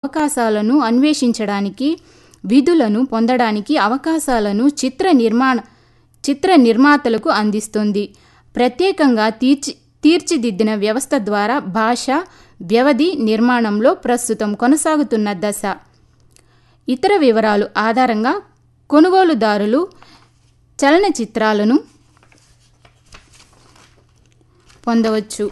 అవకాశాలను అన్వేషించడానికి విధులను పొందడానికి అవకాశాలను చిత్ర నిర్మాణ చిత్ర నిర్మాతలకు అందిస్తుంది ప్రత్యేకంగా తీర్చి తీర్చిదిద్దిన వ్యవస్థ ద్వారా భాష వ్యవధి నిర్మాణంలో ప్రస్తుతం కొనసాగుతున్న దశ ఇతర వివరాలు ఆధారంగా కొనుగోలుదారులు చలనచిత్రాలను పొందవచ్చు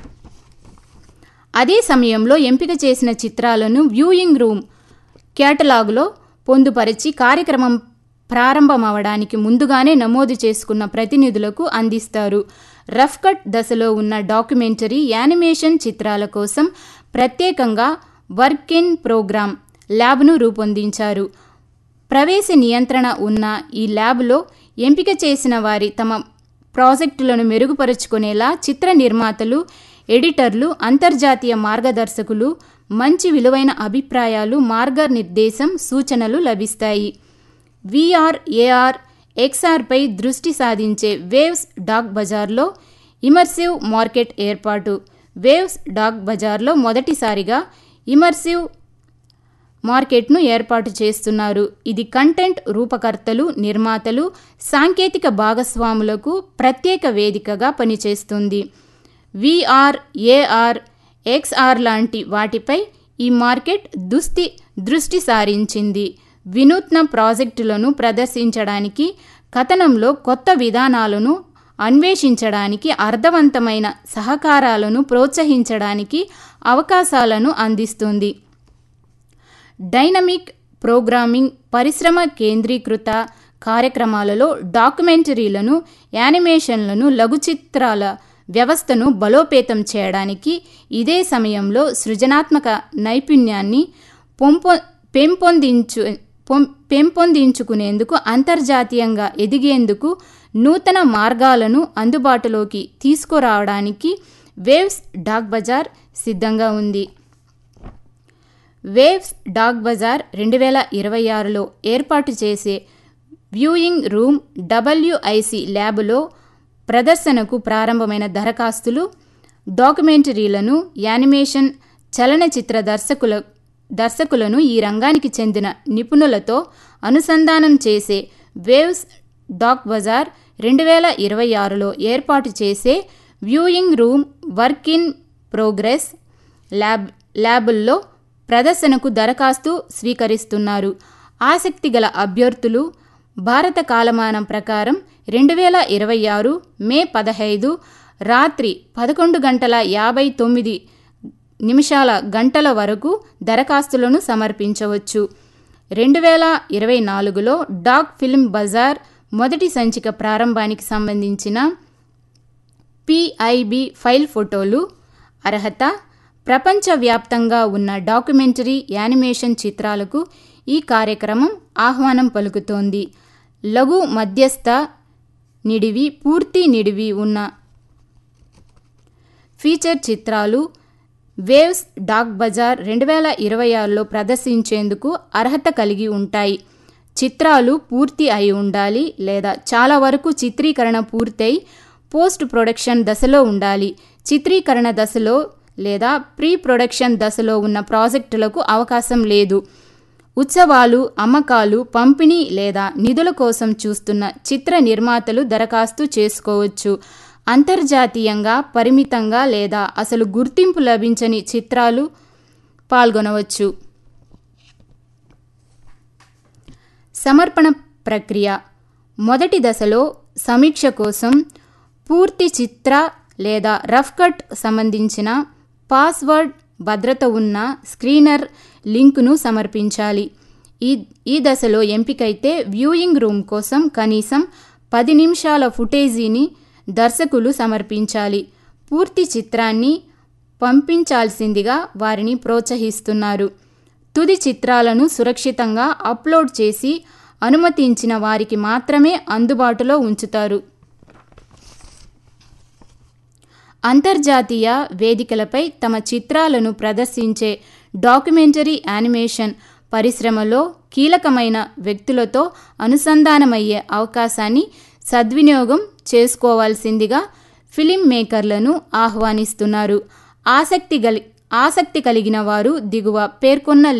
అదే సమయంలో ఎంపిక చేసిన చిత్రాలను వ్యూయింగ్ రూమ్ కేటలాగులో పొందుపరిచి కార్యక్రమం ప్రారంభమవడానికి ముందుగానే నమోదు చేసుకున్న ప్రతినిధులకు అందిస్తారు రఫ్ కట్ దశలో ఉన్న డాక్యుమెంటరీ యానిమేషన్ చిత్రాల కోసం ప్రత్యేకంగా వర్క్ ఇన్ ప్రోగ్రామ్ ల్యాబ్ను రూపొందించారు ప్రవేశ నియంత్రణ ఉన్న ఈ ల్యాబ్లో ఎంపిక చేసిన వారి తమ ప్రాజెక్టులను మెరుగుపరుచుకునేలా చిత్ర నిర్మాతలు ఎడిటర్లు అంతర్జాతీయ మార్గదర్శకులు మంచి విలువైన అభిప్రాయాలు మార్గనిర్దేశం సూచనలు లభిస్తాయి విఆర్ ఏఆర్ ఎక్స్ఆర్పై దృష్టి సాధించే వేవ్స్ డాక్ బజార్లో ఇమర్సివ్ మార్కెట్ ఏర్పాటు వేవ్స్ డాక్ బజార్లో మొదటిసారిగా ఇమర్సివ్ మార్కెట్ను ఏర్పాటు చేస్తున్నారు ఇది కంటెంట్ రూపకర్తలు నిర్మాతలు సాంకేతిక భాగస్వాములకు ప్రత్యేక వేదికగా పనిచేస్తుంది విఆర్ ఏఆర్ ఎక్స్ఆర్ లాంటి వాటిపై ఈ మార్కెట్ దుస్తి దృష్టి సారించింది వినూత్న ప్రాజెక్టులను ప్రదర్శించడానికి కథనంలో కొత్త విధానాలను అన్వేషించడానికి అర్థవంతమైన సహకారాలను ప్రోత్సహించడానికి అవకాశాలను అందిస్తుంది డైనమిక్ ప్రోగ్రామింగ్ పరిశ్రమ కేంద్రీకృత కార్యక్రమాలలో డాక్యుమెంటరీలను యానిమేషన్లను లఘు చిత్రాల వ్యవస్థను బలోపేతం చేయడానికి ఇదే సమయంలో సృజనాత్మక నైపుణ్యాన్ని పొంపొ పెంపొందించు పెంపొందించుకునేందుకు అంతర్జాతీయంగా ఎదిగేందుకు నూతన మార్గాలను అందుబాటులోకి తీసుకురావడానికి వేవ్స్ డాక్ బజార్ సిద్ధంగా ఉంది వేవ్స్ డాక్ బజార్ రెండు వేల ఇరవై ఆరులో ఏర్పాటు చేసే వ్యూయింగ్ రూమ్ డబ్ల్యూఐసి ల్యాబ్లో ప్రదర్శనకు ప్రారంభమైన దరఖాస్తులు డాక్యుమెంటరీలను యానిమేషన్ చలనచిత్ర దర్శకుల దర్శకులను ఈ రంగానికి చెందిన నిపుణులతో అనుసంధానం చేసే వేవ్స్ డాక్ బజార్ రెండు వేల ఇరవై ఆరులో ఏర్పాటు చేసే viewing room work in progress lab ల్యాబుల్లో ప్రదర్శనకు దరఖాస్తు స్వీకరిస్తున్నారు ఆసక్తి గల అభ్యర్థులు భారత కాలమానం ప్రకారం రెండు వేల ఇరవై ఆరు మే పదహైదు రాత్రి పదకొండు గంటల యాభై తొమ్మిది నిమిషాల గంటల వరకు దరఖాస్తులను సమర్పించవచ్చు రెండు వేల ఇరవై నాలుగులో డాక్ ఫిల్మ్ బజార్ మొదటి సంచిక ప్రారంభానికి సంబంధించిన పిఐబి ఫైల్ ఫోటోలు అర్హత ప్రపంచవ్యాప్తంగా ఉన్న డాక్యుమెంటరీ యానిమేషన్ చిత్రాలకు ఈ కార్యక్రమం ఆహ్వానం పలుకుతోంది లఘు మధ్యస్థ నిడివి పూర్తి నిడివి ఉన్న ఫీచర్ చిత్రాలు వేవ్స్ డాక్ బజార్ రెండు వేల ఇరవై ఆరులో ప్రదర్శించేందుకు అర్హత కలిగి ఉంటాయి చిత్రాలు పూర్తి అయి ఉండాలి లేదా చాలా వరకు చిత్రీకరణ పూర్తయి పోస్ట్ ప్రొడక్షన్ దశలో ఉండాలి చిత్రీకరణ దశలో లేదా ప్రీ ప్రొడక్షన్ దశలో ఉన్న ప్రాజెక్టులకు అవకాశం లేదు ఉత్సవాలు అమ్మకాలు పంపిణీ లేదా నిధుల కోసం చూస్తున్న చిత్ర నిర్మాతలు దరఖాస్తు చేసుకోవచ్చు అంతర్జాతీయంగా పరిమితంగా లేదా అసలు గుర్తింపు లభించని చిత్రాలు పాల్గొనవచ్చు సమర్పణ ప్రక్రియ మొదటి దశలో సమీక్ష కోసం పూర్తి చిత్ర లేదా రఫ్ కట్ సంబంధించిన పాస్వర్డ్ భద్రత ఉన్న స్క్రీనర్ లింకును సమర్పించాలి ఈ ఈ దశలో ఎంపికైతే వ్యూయింగ్ రూమ్ కోసం కనీసం పది నిమిషాల ఫుటేజీని దర్శకులు సమర్పించాలి పూర్తి చిత్రాన్ని పంపించాల్సిందిగా వారిని ప్రోత్సహిస్తున్నారు తుది చిత్రాలను సురక్షితంగా అప్లోడ్ చేసి అనుమతించిన వారికి మాత్రమే అందుబాటులో ఉంచుతారు అంతర్జాతీయ వేదికలపై తమ చిత్రాలను ప్రదర్శించే డాక్యుమెంటరీ యానిమేషన్ పరిశ్రమలో కీలకమైన వ్యక్తులతో అనుసంధానమయ్యే అవకాశాన్ని సద్వినియోగం చేసుకోవాల్సిందిగా ఫిలిం మేకర్లను ఆహ్వానిస్తున్నారు ఆసక్తి గలి ఆసక్తి కలిగిన వారు దిగువ పేర్కొన్న